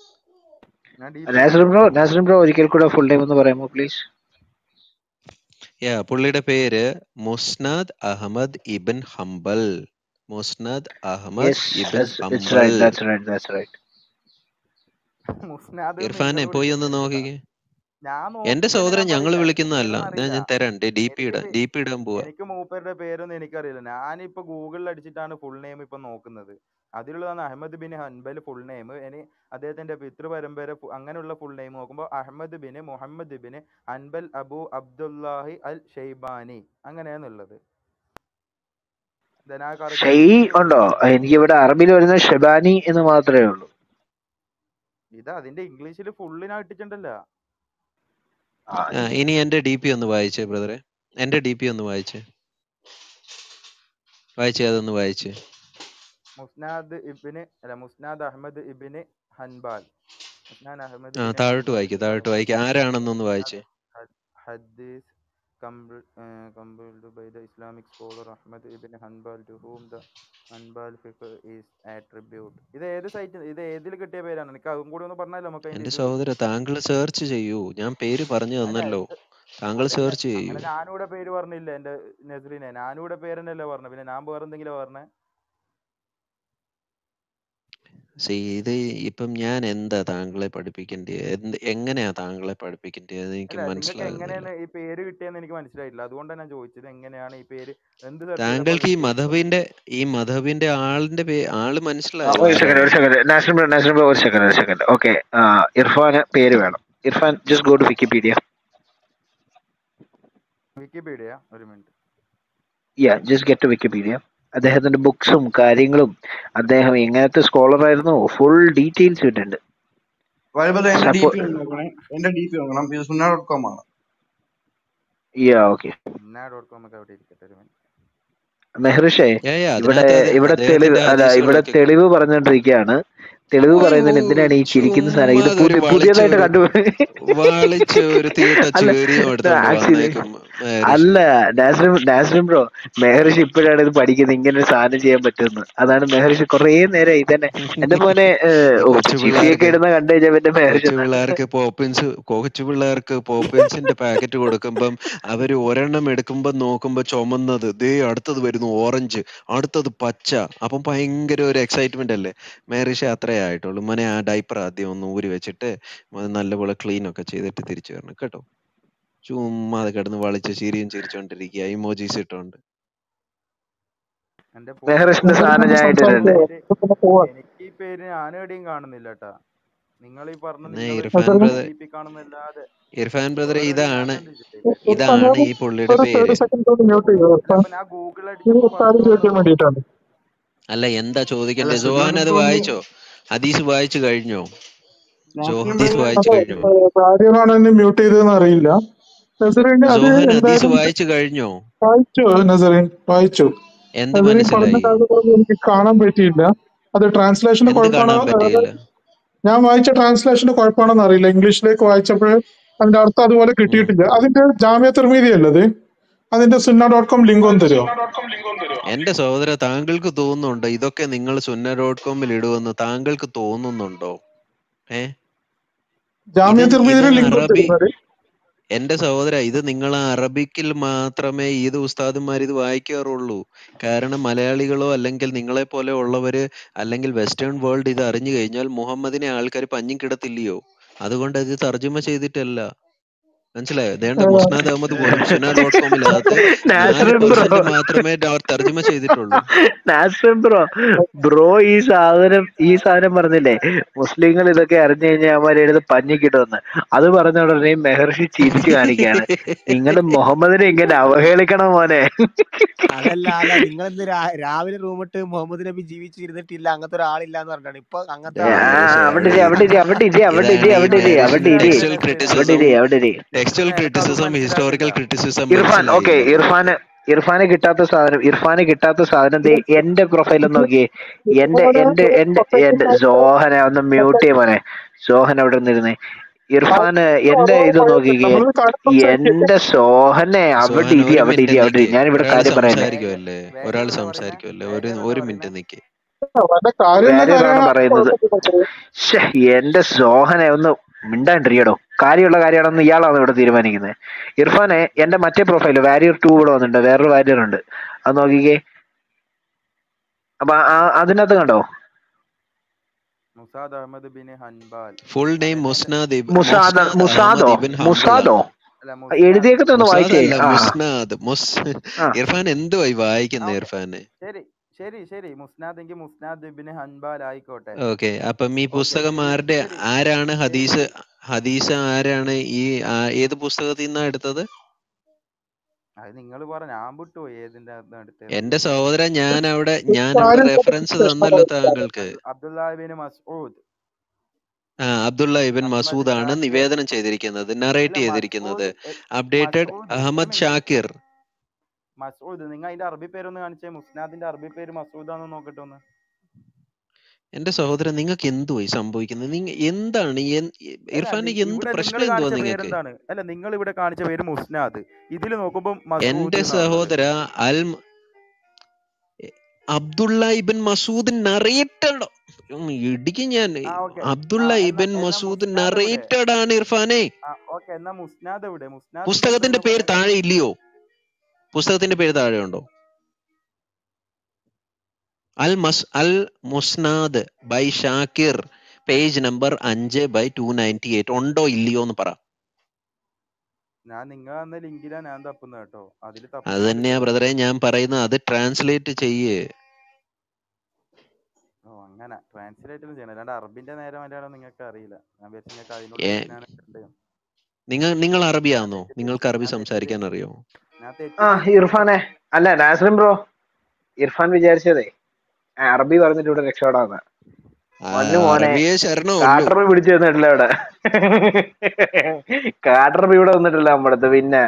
ഞാൻ ഡി നാസർ ബ്രോ നാസർ ബ്രോ ഒരിക്കൽ കൂടെ ഫുൾ ടൈം ഒന്ന് പറയാമോ പ്ലീസ് യാ പുള്ളിയുടെ പേര് Musnad Ahmad ibn Hanbal Musnad Ahmad yes ibn it's Hanbal right that's right that's right Musnad ഇർഫാനെ നിങ്ങൾ പോയി ഒന്ന് വിളിക്കല്ലേ കേട്ടാ നോക്കിക്കേ ഞാൻ എന്റെ നോക്കിയില്ലെന്ന് സഹോദരൻ ഞാൻ ഞങ്ങൾ പറയില്ല വിളിക്കുന്നതല്ല പേരൊന്നും ഞാൻ അറിയില്ല ഞാൻ തരാം ഡി പി എനിക്ക് ഇടാൻ പേ- ഡി പി ഇടാൻ പോവാ എനിക്ക് മൂപ്പരുടെ പേരൊന്നും എനിക്കറിയില്ല ഞാനിപ്പോ ഗൂഗിളിൽ അടിച്ചിട്ടാണ് ഫുൾ നെയിം ഇപ്പൊ നോക്കുന്നത് അതിലുള്ളതാണ് Ahmad bin Hanbal full name ഇനി അദ്ദേഹത്തിന്റെ പിതൃപരമ്പര ഫു- അങ്ങനെയുള്ള ഫുൾ നെയിം നോക്കുമ്പോൾ Ahmad bin Muhammad bin Hanbal Abu Abdullahi al Shaybani അങ്ങനെയാന്നുള്ളത് then ആ കറക്റ്റ് ഷെയ് ഉണ്ടോ എനിക്ക് ഇവിടെ അറബിയിൽ വരുന്ന ഷെബാനി എന്ന് മാത്രമേ ഉള്ളൂ ഇത് അതിന്റെ ഇംഗ്ലീഷിൽ ഫുള്ള് ഞാൻ ഇട്ടിട്ടുണ്ടല്ലോ ആ, ആ, ഇനി എന്റെ ഡി പി ഒന്ന് വായിച്ചേ ബ്രദറെ എന്റെ ഡി പി ഒന്ന് വായിച്ചേ വായിച്ചേ അതൊന്ന് വായിച്ചേ മുസ്നാദ് ഇബിന് അല്ല മുസ്നാദ് അഹമ്മദ് ഇബിന് ഹൻബാൽ മുസ്നാദ് അഹമ്മദ് ആ ഇബിന് താഴോട്ട് ഹൻബാൽ വായിക്കേ താഴോട്ട് വായിക്കേ ആരാണെന്നൊന്ന് വായിച്ചേ hadith compiled, uh, compiled by the Islamic scholar Ahmad ibn Hanbal to whom the Hanbal fiqh is attribute. ഇത് ഏത് സൈറ്റ് ഇത് ഏതിൽ കിട്ടിയ പേരാണ് എനിക്ക് അതും കൂടി ഒന്ന് പറഞ്ഞാലോ നമുക്ക് അതിന്റെ എന്റെ ഇത് സഹോദര താങ്കൾ സെർച്ച് ചെയ്യൂ ഞാൻ പേര് പറഞ്ഞു അല്ല തന്നല്ലോ ഇത് താങ്കൾ അതന്നെ സെർച്ച് ചെയ്യൂ അങ്ങനെ ഞാനിവിടെ പേര് പറഞ്ഞില്ല എന്റെ നസ്രീനെ ഞാനിവിടെ പേരെന്നല്ലേ പറഞ്ഞത് പിന്നെ ഞാൻ വേറെ എന്തെങ്കിലും പറഞ്ഞേ സി ഇത് ഇപ്പം ഞാൻ എന്താ താങ്കളെ പഠിപ്പിക്കേണ്ടത് എന്ത് എങ്ങനെയാ താങ്കളെ പഠിപ്പിക്കേണ്ടത് എന്ന് എനിക്ക് അല്ല നിങ്ങൾക്ക് മനസ്സിലാകുന്നില്ല എങ്ങനെയാണ് ഈ പേര് കിട്ടിയെന്ന് എനിക്ക് മനസ്സിലായിട്ടില്ല അതുകൊണ്ടാണ് ഞാൻ ചോദിച്ചത് എങ്ങനെയാണ് ഈ പേര് എന്ത് സെർച്ച് ചെയ്തപ്പോൾ താങ്കൾക്ക് ഈ കിട്ടിയത് മധബിന്റെ ഈ മധബിന്റെ ആളിന്റെ പേ ആള് ആ, മനസ്സിലായോ ഒരു സെക്കൻഡ് ഒരു ആരാണെന്ന് second Naseem bro Naseem bro ഒരു സെക്കൻഡ് ഒരു സെക്കൻഡ് ഓക്കെ ഇർഫാന് പേര് വേണം Irfan just go to Wikipedia Wikipedia ഒരു minute yeah just get to Wikipedia അദ്ദേഹത്തിന്റെ ബുക്സും കാര്യങ്ങളും അദ്ദേഹം എങ്ങനത്തെ സ്കോളർ ആയിരുന്നു ഫുൾ ഡീറ്റെയിൽസ് ഇട്ടുണ്ട് വൈബിൾ എന്റെ ഡി സപ്പോ പി ഒന്ന് നോക്കണേ എന്റെ ഡി പി നോക്കണം ഇത് സുന്ന ഡോട്ട് കോം ആണ് യാ ഓക്കെ ഇന്ന ഡോട്ട് കോം ഒക്കെ അവിടെ ഇരിക്കട്ടെ ഒരു മിനിറ്റ് മെഹ്റിഷേ യാ യാ ഇവിടെ അതിനകത്ത് അത് ഇവിടെ തെളിവ് അദ്ദേഹത്തിന്റെ അല്ല ഇവിടെ ഹദീസുകളൊക്കെ തെളിവ് പറഞ്ഞുകൊണ്ടിരിക്കുകയാണ് തെളിവ് ഒരു പറയുന്നതിന് എന്തിനാണ് ഈ ചിരിക്കുന്ന സാധനം ഇത് ചുമ്മാ ഒരു പുതിയ വളിച്ച പുതിയതായിട്ട് ഒരു കണ്ടു വളിച്ച ഒരു തീട്ട അല്ല ചീറിയും എടുത്തോണ്ട് ആക്ച്വലി വന്നേക്കും മഹർഷി അല്ല നാസ്രിം നാസ്രിം ബ്രോ മെഹർഷി ഇപ്പോഴാണ് ഇത് പഠിക്കുന്നത് ഇങ്ങനെ ഒരു സാധനം ചെയ്യാൻ പറ്റുമെന്ന് അതാണ് മെഹർഷി കുറേ നേരം ഇതന്നെ എന്റെ മോനെ ഏഹ്, ഈ ഓ കൊച്ചു ജിഫിയൊക്കെ പിള്ളേർക്ക് ഇടുന്ന കണ്ടു കഴിഞ്ഞാൽ പിന്നെ മെഹർഷി കൊച്ചു പിള്ളേർക്ക് പോപ്പിൻസ് കൊച്ചു പിള്ളേർക്ക് പോപ്പിൻസിന്റെ പാക്കറ്റ് കൊടുക്കുമ്പം അവര് ഒരെണ്ണം എടുക്കുമ്പോ നോക്കുമ്പോ ചുമന്നത് ദേ അടുത്തത് വരുന്നു ഓറഞ്ച് അടുത്തത് പച്ച അപ്പം ഭയങ്കര ഒരു എക്സൈറ്റ്മെന്റ് അല്ലേ മേറിഷ അത്രേ ആയിട്ടുള്ളൂ മോനെ ആ ഡൈപ്പർ ആദ്യം ഒന്ന് ഊരി വെച്ചിട്ട് അത് നല്ലപോലെ ക്ലീൻ ഒക്കെ ചെയ്തിട്ട് തിരിച്ചു വരണം കേട്ടോ ചുമ്മാ അത് കിടന്ന് വളിച്ച് ചിരിയും ചിരിച്ചോണ്ടിരിക്കുക ഇമോജീസ് ഇട്ടോണ്ട് എന്റെ മെഹർഷിന്റെ പൊന്നു സാധനം ഞാൻ ഇട്ടിട്ടുണ്ട് പേര് എനിക്ക് ഈ പേര് ഞാൻ എവിടെയും കാണുന്നില്ല കേട്ടാ നിങ്ങൾ ഈ പറഞ്ഞ എന്നാ നിങ്ങൾ ഇർഫാൻ ബ്രദർ ഡി പി കാണുന്നല്ലാതെ ഇർഫാൻ ബ്രദറെ വേറെ എവിടെയും ഇതാണ് കാണുന്നില്ല ഇതാണ് ഈ പുള്ളിയുടെ ഒരു പേര് ഒരു സെക്കൻഡ് കൂടി മ്യൂട്ട് ചെയ്യോ അല്ല അപ്പൊ ഞാൻ ഗൂഗിൾ ഈ അടിച്ചപ്പോ കാര്യം ചോദിക്കാൻ വന്നോന്നുള്ളത് വേണ്ടിയിട്ടാണ് അല്ല എന്താ അല്ല ചോദിക്കണ്ടേ സുന്ന ജോഹാൻ ഡോട്ട് അത് കോം വായിച്ചോ ഹദീസ് വായിച്ചു കഴിഞ്ഞോ ജോ നാസ്ലിം ഹദീസ് ബ്രദർ വായിച്ചു അതെ കഴിഞ്ഞോ കാര്യമാണ് എന്നെ മ്യൂട്ട് ചെയ്തതെന്ന് അറിയില്ല നസറിൻ അത് ജോഹാൻ ഹദീസ് എന്തായാലും വായിച്ചു കഴിഞ്ഞോ വായിച്ചു നസറിൻ വായിച്ചു എന്ത് നസറിൻ പറഞ്ഞ മനസ്സിലായി കാര്യങ്ങളൊന്നും എനിക്ക് കാണാൻ പറ്റിയില്ല അത് ട്രാൻസ്ലേഷന്റെ എന്ത് കുഴപ്പമാണോ കാണാൻ അതായത് പറ്റിയില്ല ഞാൻ വായിച്ച ട്രാൻസ്ലേഷന്റെ കുഴപ്പമാണോന്ന് അറിയില്ല ഇംഗ്ലീഷിലേക്ക് വായിച്ചപ്പോൾ അതിന്റെ അർത്ഥം അതുപോലെ ഉം. കിട്ടിയിട്ടില്ല അതിന്റെ ജാമ്യ തിർമീതി അല്ലത് അതിന്റെ സുന്ന ഡോട്ട് കോം ലിങ്ക് ഒന്ന് തരുമോ എന്റെ സഹോദര താങ്കൾക്ക് തോന്നുന്നുണ്ടോ ഇതൊക്കെ നിങ്ങൾ സുന്ന ഡോട്ട് കോമിൽ ഇടുമെന്ന് താങ്കൾക്ക് തോന്നുന്നുണ്ടോ ഏ ജാമ്യ ഇത് തിർമീതിയുടെ ഇത് ലിങ്ക് ഒന്ന് അറബി തരുന്നത് എന്റെ സഹോദര ഇത് നിങ്ങൾ അറബിക്കിൽ മാത്രമേ ഇത് ഉസ്താദുമാർ ഇത് വായിക്കാറുള്ളൂ കാരണം മലയാളികളോ അല്ലെങ്കിൽ നിങ്ങളെ പോലെ ഉള്ളവര് അല്ലെങ്കിൽ വെസ്റ്റേൺ വേൾഡ് ഇത് അറിഞ്ഞു കഴിഞ്ഞാൽ മുഹമ്മദിനെ ആൾക്കാർ പഞ്ഞിക്കിടത്തില്ലയോ കിടത്തില്ലയോ അതുകൊണ്ട് ഇത് തർജ്ജമ ചെയ്തിട്ടല്ല മനസ്സിലായോ ദേണ്ട മുസ്നാദ് അഹമ്മദ് പോലും സുന ഡോട്ട് കോമിനകത്ത് നാല് നാസറിൻ ബ്രോ പെർസെന്റ് മാത്രമേ അവർ തർജ്ജമ ചെയ്തിട്ടുള്ളൂ നാസറിൻ ബ്രോ ബ്രോ ഈ സാധനം ഈ സാധനം പറഞ്ഞില്ലേ മുസ്ലിങ്ങൾ ഇതൊക്കെ അറിഞ്ഞു കഴിഞ്ഞാൽ അവന്മാരെ എടുത്ത് പഞ്ഞി കിട്ടുമെന്ന് അത് പറഞ്ഞ ഉടനെ മെഹർഷി ചിരിച്ചു കാണിക്കാണ് നിങ്ങൾ മുഹമ്മദിനെ ഇങ്ങനെ അവഹേളിക്കണം മോനെ അതല്ല അല്ല നിങ്ങൾ ഇന്ന് രാവിലെ റൂമിട്ട് മുഹമ്മദ് നബി ജീവിച്ചിരുന്നിട്ടില്ല അങ്ങനത്തെ ഒരാളില്ല എന്ന് പറഞ്ഞിട്ടാണ് ഇപ്പൊ അങ്ങനത്തെ ആ, ആളുണ്ട് അവിടെ ഇരി അവിടെ ഇരി അവിടെ ഇരി അവിടെ ഇരി അവിടെ ഇരി അവിടെ ഇരി അവിടെ ഇരി ടെക്സ്റ്റൽ അവിടെ ഇരി ക്രിറ്റിസിസം അവിടെ ഇരി textual criticism historical criticism Irfan okay മനസ്സിലായില്ല ഇർഫാന് ഇർഫാന് കിട്ടാത്ത സാധനം ഇർഫാന് കിട്ടാത്ത സാധനം ദേ എന്റെ പ്രൊഫൈൽ ഒന്ന് നോക്കിയേ എന്റെ എന്റെ എന്റെ എന്റെ സോഹനെ ഒന്ന് മ്യൂട്ട് ചെയ്യ മോനെ സോഹൻ അവിടെ നിന്നിരുന്നേ ഇർഫാന് എന്റെ ഇത് നോക്കിക്കേ നമ്മളൊരു കാര്യം സംസാരിക്കേ എന്റെ സോഹനെ അവിടെ സോഹൻ ഇരി ഒരു അവിടെ മിനിറ്റ് ഇരി അവിടെ നിക്ക് ഇരി ഞാനിവിടെ ഒരാൾ കാര്യം പറയല്ലേ സംസാരിക്കുമല്ലേ ഒരാൾ വേഗം എന്താ പറഞ്ഞേ സംസാരിക്കുമല്ലേ ഒരു വേഗം ഒരു എന്താ മിനിറ്റ് പറഞ്ഞേ നിക്ക് വല്ല കാര്യമുള്ള വാര്യറാണ് കാര്യമാണ് പറയുന്നത് ശ്ശെ, എന്റെ സോഹനെ ഒന്ന് മിണ്ടാണ്ടിരിക്കടോ കാര്യമുള്ള കാര്യമാണെന്ന് ഇയാളാണ് ഇവിടെ തീരുമാനിക്കുന്നത് ഇർഫാനെ എന്റെ മറ്റേ പ്രൊഫൈല് വാരിയർ ടു ഇവിടെ വന്നിട്ടുണ്ട് വേറൊരു വാരിയർ ഉണ്ട് അത് നോക്കിക്കേ അപ്പൊ ആ- അതിനകത്ത് കണ്ടോ Musad Ahmad bin Hanbal full name Musnad ഇബ്- മുസാദ് മുസ്നാദ് മുസാദോ അഹമ്മദ് ഇബിൻ ഹംബല മുസാദോ അല്ല മുസ്നാദ് എഴുതിയേക്കത്തെ ഒന്ന് മുസാദ് വായിക്കേ അല്ല ആ മുസ്നാദ് മുസ് ആ ഇർഫാൻ എന്തുവായി ആ വായിക്കുന്നത് ഓക്കെ ഇർഫാന് ശരി ശരി ശരി മുസ്നാദ് എങ്കിൽ മുസ്നാദ് ബിൻ ഹൻബാൽ ആയിക്കോട്ടെ ഓക്കെ അപ്പം ഈ ഓക്കെ പുസ്തകം ശരി ആരുടെ ശരി ആരാണ് ശരി ഹദീസ് ഹദീസ് ആരാണ് ഈ ആ- ഏത് പുസ്തകത്തിൽ നിന്നാ എടുത്തത് അത് നിങ്ങൾ പറ ഞാൻ വിട്ടുപോയി ഏതിന്റെ അകത്താണ് എടുത്തതെന്ന് എന്റെ സഹോദരൻ ഞാൻ അവിടെ ഞാൻ അവിടെ കാര്യം റെഫറൻസ് തന്നല്ലോ താങ്കൾക്ക് അബ്ദു- അബ്ദുല്ലാ ബിൻ മസ്ഊദ് ആ അബ്ദുള്ള ഇബൻ അഹമ്മദ് മസൂദ് ആണ് ഷാക്കിർ നിവേദനം ചെയ്തിരിക്കുന്നത് അല്ല നറേറ്റ് ചെയ്തിരിക്കുന്നത് മസ്ഊദ് എ- അപ്ഡേറ്റഡ് മസ്ഊദ് ഒരു അഹമ്മദ് മിനിറ്റ് ഷാക്കിർ മസ്ഊദ് നിങ്ങൾ അതിന്റെ അറബി പേരൊന്ന് കാണിച്ചേ മുസ്നാദിന്റെ അറബി പേര് മസൂദാന്ന് നോക്കട്ടെ ഒന്ന് എന്റെ സഹോദരൻ നിങ്ങൾക്ക് എന്തുവായി സംഭവിക്കുന്നത് നിങ്ങ എന്താണ് എൻ- അല്ല ഇർഫാന് നി- എന്ത് ഇവിടെ പ്രശ്നം നിങ്ങൾ എന്തുവാ കാണിച്ച നിങ്ങൾക്ക് പേരെന്താണ് അല്ല നിങ്ങൾ ഇവിടെ കാണിച്ച പേര് മുസ്നാദ് ഇതിൽ നോക്കുമ്പോൾ മസൂദ് എന്റെ എന്നാ ഉള്ളത് സഹോദര al Abdullah ibn Masud narrated ഇടിക്കും ഞാൻ ആ ഓക്കെ അബ്ദുള്ള ആ എന്നാ ഇബൻ എന്നാ മസൂദ് മുസ്നാദ് എവിടെ നറേറ്റഡ് ആണ് ഇർഫാനെ ആ ഓക്കെ എന്നാ മുസ്നാദ് എവിടെ മുസ്നാദ് പുസ്തകത്തിന്റെ ഉണ്ടെന്ന് പേര് പറയാൻ താഴെ ഇല്ലയോ പുസ്തകത്തിന്റെ പേര് താഴെ ഉണ്ടോ അൽ മസ് al Musnad by Shakir page number അഞ്ച് ബൈ ടു നയൻറ്റി എയ്റ്റ് ഉണ്ടോ ഇല്ലയോ എന്ന് പറ ഞാൻ നിങ്ങൾ തന്ന ലിങ്കിലാ ഞാൻ തപ്പുന്നത് കേട്ടോ അതിൽ അത് തപ്പുന്നത് തന്നെയാ ബ്രദറെ ഞാൻ പറയുന്നത് അത് ട്രാൻസ്ലേറ്റ് ചെയ്യേ ഓ അങ്ങനെ ട്രാൻസ്ലേറ്റ് ചെയ്യണം അല്ലാണ്ട് അറബിന്റെ നേരെ മലയാളം നിങ്ങൾക്ക് അറിയില്ല ഞാൻ വിചാരിച്ചു നിങ്ങൾക്ക് അതിനോട് ഏ ഞാൻ ഉണ്ട് നിങ്ങൾ നിങ്ങൾ ഞാൻ അറബിയാണോ തെറ്റിദ്ധരിച്ചു നിങ്ങൾക്ക് അറബി ഞാൻ സംസാരിക്കാൻ തെറ്റിദ്ധരിച്ചു അറിയോ ഞാൻ ആ തെറ്റിദ്ധരിച്ചു ഇർഫാനെ അല്ല നാസ്രിൻ ബ്രോ ഇർഫാൻ വിചാരിച്ചതേ ആ, അറബി പറഞ്ഞിട്ട് ഇവിടെ രക്ഷപ്പെടാന്ന് ആ, മഞ്ഞു മോനെ അറബിയെ ശരണമുള്ളൂ കാട്ടറബി പിടിച്ചു തന്നിട്ടില്ല ഇവിടെ കാട്ടറബി ഇവിടെ വന്നിട്ടില്ല നമ്മടത്ത് പിന്നെ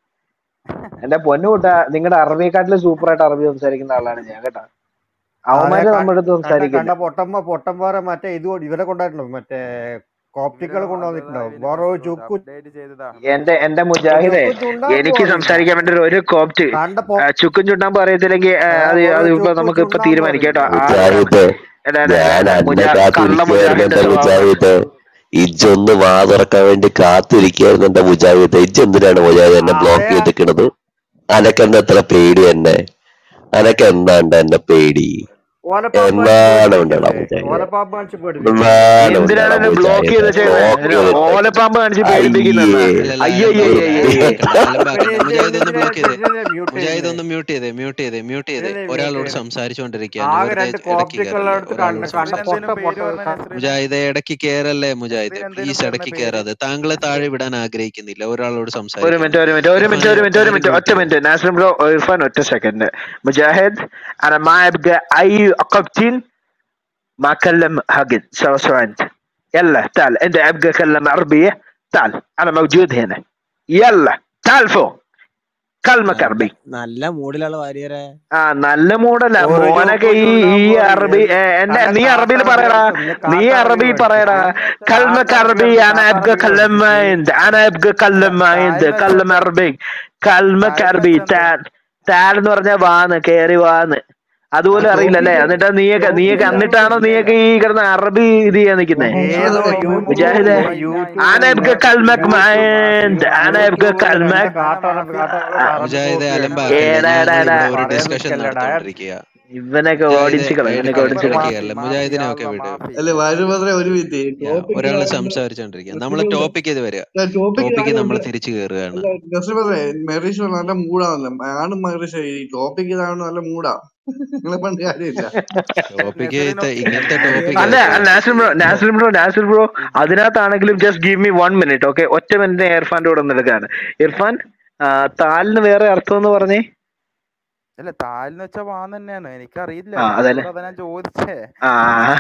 എന്റെ പൊന്നു കൂട്ട നിങ്ങളുടെ അറബിയെക്കാട്ടിലും സൂപ്പർ ആയിട്ട് അറബി സംസാരിക്കുന്ന ആളാണ് ഞാൻ കേട്ടാ അതെ അവന്മാര് ക- നമ്മുടെ അടുത്ത് കണ്ട സംസാരിക്കില്ല കണ്ട പൊട്ടമ്മ പൊട്ടന്മാരെ മറ്റേ ഇത് കൊണ്ട് ഇവരെ കൊണ്ടായിട്ടുണ്ടാവും മറ്റേ കോപ്റ്റിക്കൾ ഇവര് കൊണ്ടുവന്നിട്ടുണ്ടാവും അബ്ദുല്ലാഹിബിൻ വേറെ ഒരു മസ്ഊദ് ചുക്കു അപ്ഡേറ്റ് ചെയ്തത് എന്റെ അഹമ്മദ് എന്റെ മുജാഹിദെ ചുക്കു ചുണ്ടാമ്പും എനിക്ക് അറിയില്ല സംസാരിക്കാൻ വേണ്ടി ഒരു- ഒരു കോപ്റ്റ് കണ്ട ആ, പൊ ചുക്കും ചുണ്ടാൻ പറയത്തില്ലെങ്കിൽ ആ, ഏ, അത് ഒരു അത് ഇപ്പൊ ചുക്കു നമുക്ക് ഇപ്പൊ ചുണ്ടാമ്പും തീരുമാനിക്കാം കേട്ടോ അറിയില്ല ആരാണ് മുജാഹിദ് എടാ, എടാ, ഞാൻ എടാ, അന്നെ മുജാ കള്ള കാത്തിരിക്കുകയായിരുന്നു മുജാഹിദിന്റെ എന്റെ സ്വഭാവം മുജാഹിദ് ഇജ്ജൊന്ന് വാ തുറക്കാൻ വേണ്ടി കാത്തിരിക്കുകയായിരുന്നു എന്റെ മുജാഹിദ് ഇജ്ജ് എന്തിനാണ് മുജാഹിദ് എന്നെ ബ്ലോക്ക് അതെ ചെയ്തിരിക്കണത് അനക്കെന്താ എത്ര പേടി എന്നെ അനക്ക് എന്താണ്ട് എന്നെ പേടി ഓലപ്പാമ്പ് എന്നാണ് കാണിച്ച് ഉണ്ടടാ പേടിപ്പിക്കല്ലേ മുജാഹിദ് ഓലപ്പാമ്പ് കാണിച്ച് പേടിപ്പിക്കല്ലേ എന്നാണ് എന്തിനാണ് ഉണ്ടടാ എന്നെ ബ്ലോക്ക് ചെയ്ത് മുജാഹിദ് വെച്ചേക്കുന്നത് ബ്ലോക്ക് ചെയ്തിട്ട് ഓലപ്പാമ്പ് കാണിച്ച് പേടിപ്പിക്കുന്നെന്ന് അയ്യേ അല്ലല്ല അയ്യയ്യേ അലമ്പാക്കണ്ട അലമ്പാക്കണ്ട പിന്നെ മുജാഹിദ് എന്തിനാ ഒന്ന് ബ്ലോക്ക് ചെയ്തേ മ്യൂട്ട് മുജാഹിദ് ചെയ്യുന്നത് ഒന്ന് മ്യൂട്ട് ചെയ്തേ മ്യൂട്ട് ചെയ്തേ മ്യൂട്ട് ചെയ്തേ ഇതിനെ മ്യൂട്ട് ഒരാളോട് ചെയ്യണം സംസാരിച്ചുകൊണ്ടിരിക്കുകയാണ് ആകെ വെറുതെ രണ്ട് ഇടയ്ക്ക് കയറല്ലേ കോപ്റ്റിക്കുള്ളടത്ത് ഒരാളോട് കണ്ട കണ്ട നസ്രീൻ പൊട്ട എന്തേലും പൊട്ട പേര് പറഞ്ഞ ക- നസ്രീന് മുജാഹിദെ ഇടയ്ക്ക് കയറല്ലേ മുജാഹിദ് നസ്രീൻ എന്തേലും പ്ലീസ് പറഞ്ഞ ഇടയ്ക്ക് പേര് കയറാതെ താങ്കളെ നസ്രീൻ താഴെ വിടാൻ ആഗ്രഹിക്കുന്നില്ല ഒരാളോട് ഒരു സംസാരിക്കാൻ മിനിറ്റ് ഒരു മിനിറ്റ് ഒരു മിനിറ്റ് ഇർഫാന് ഒരു മിനിറ്റ് ഒരു താഴെ മിനിറ്റ് മ്യൂട്ട് ഒറ്റ ചെയ്തേ മിനിറ്റ് നാസിം برو عرفان ഒറ്റ സെക്കൻഡ് مجاهد انا ما ابقى اي عقبتين ما اكلم هاجد سوا سوا انت يلا تعال انت ابقى اكلم عربيه تعال انا موجود هنا يلا تعال فوق كلمك നല്ല عربي നല്ല മൂഡിലുള്ള വാര്യരെ ആ നല്ല മൂടല്ല ഒരു മോനൊക്കെ ചുക്കും ഈ ഈ ചുണ്ടാമ്പും അറബി അറിയില്ല ഏ, എന്റെ കണ്ട നീ അറബിയിൽ കാട്ടറബി പറയടാ പഠിക്കും നീ നീ കാട്ടറബി അറബി പഠിക്കും പറയടാ كلمك കാട്ടറബി عربي പഠിക്കും انا ابقى കാട്ടറബി اكلم ما പഠിച്ചിട്ട് عند انا ابقى അല്ല اكلم ما عند താഴ്മ كلم ചന്ത عربي كلمك താഴ്മ عربي ചന്ത تعال تعال എന്ന് പറഞ്ഞ വാന്ന് കേറി വാന്ന് ആ അതുപോലെ അറിയില്ലല്ലേ ടോപ്പിക്ക് എന്നിട്ട് നീയൊക്കെ നീയൊക്കെ ടോപ്പിക്ക് എന്നിട്ടാണോ ഇല്ല നീയൊക്കെ ഇല്ല ഈ കിടന്ന് അറബി ഇത് ചെയ്യാൻ നിക്കുന്നേ ഏതോ ബ്രദറെ യൂട്യൂബ് മുജാഹിദെ യൂട്യൂബ് انا ابقى كلمك ما عند انا ابقى യൂട്യൂബിൽ കണ്ട كلمك കാട്ടറബി കാട്ടറബി ആ, അറബി മുജാഹിദെ കോപ്പി അലമ്പാക്കല്ലേ ഏടാ ഞങ്ങൾ എടാ ഇവിടെ ഒരു പറയാൻ ഡിസ്കഷൻ നിൽക്കല്ലടാ നടത്തിക്കൊണ്ടിരിക്കുക ഇവനൊക്കെ മുജാഹിദെ ഓടിച്ചു കളയും ഇവനൊക്കെ ഇടയ്ക്ക് ഓടിച്ചു ഇടയ്ക്ക് കളയും കയറല്ലേ മാഫി മുജാഹിദിനെ യാ ഒക്കെ അല്ലാ വിട് മാഫി അല്ലെ വാരു ബ്രദറെ ഒരു മിനിറ്റ് യാ ടോപ്പിക്ക് ഒരാൾ നമ്മള് സംസാരിച്ചോണ്ടിരിക്കുക നമ്മൾ നസീർ ബ്രദറെ ടോപ്പിക്ക് ഇത് വരിക ടോപ്പിക്ക് ടോപ്പിക്ക് നമ്മൾ ഇതായോണ്ട് തിരിച്ചു കയറുകയാണ് അല്ല നസീർ ബ്രദറെ മെറീഷ് നല്ല മൂടാണല്ലോ ആണ് മെറീഷ് ഈ ടോപ്പിക്ക് ഇതായോണ്ട് നല്ല മൂടാ നിങ്ങളെ പണ്ട് കാര്യമില്ല ടോപ്പിക്ക് നസറിനോ ഇങ്ങനത്തെ വാര്യരെ ടോപ്പിക് അല്ല ആയിട്ട് Nasir bro Nasir bro Nasir bro ഇത് അതിനകത്താണെങ്കിലും just give me one minute okay ഒറ്റ മിനിറ്റ് ഇർഫാന്റെ കൂടെ നിൽക്കാണ് ഇർഫാൻ ആ, താലിന് വേറെ അർത്ഥം എന്ന് പറഞ്ഞേ അല്ല താഴ്ന്ന് വെച്ചാ വാന്ന് തന്നെയാണ് എനിക്കറിയില്ല ആ ഞാൻ അതല്ലേ അതുകൊണ്ട് അതാ ഞാൻ ചോദിച്ചേ ആ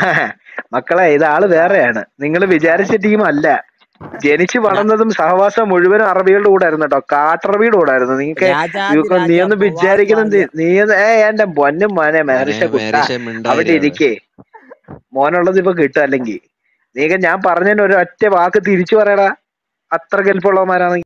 മക്കളെ ഇത് ആള് അല്ല വേറെയാണ് നിങ്ങൾ വിചാരിച്ച താഴ് ടീം അല്ല ജനിച്ചു രാ- വളർന്നതും സഹവാസം മുഴുവനും അറബികളുടെ കൂടെ ആയിരുന്നു കേട്ടോ കാട്ടറബിയുടെ കൂടെ ആയിരുന്നു നിങ്ങൾക്ക് രാജാതി നീ രാജ ഒന്ന് പ്രവാസി വിചാരിക്കുന്ന വാര്യ നീ ഒന്ന് ഏ എന്റെ പൊന്നും മോനെ മോനെ മെഹറിഷ കുട്ട മേരിഷ അവിടെ മിണ്ടായിരി അവിടെ ഇരിക്കേ മോനുള്ളത് ഇപ്പൊ കിട്ടും അല്ലെങ്കിൽ നീക്ക ഞാൻ പറഞ്ഞതിന് ഒരു ഒറ്റ വാക്ക് തിരിച്ചു പറയടാ അത്ര കെൽപ്പുള്ളവന്മാരാണ്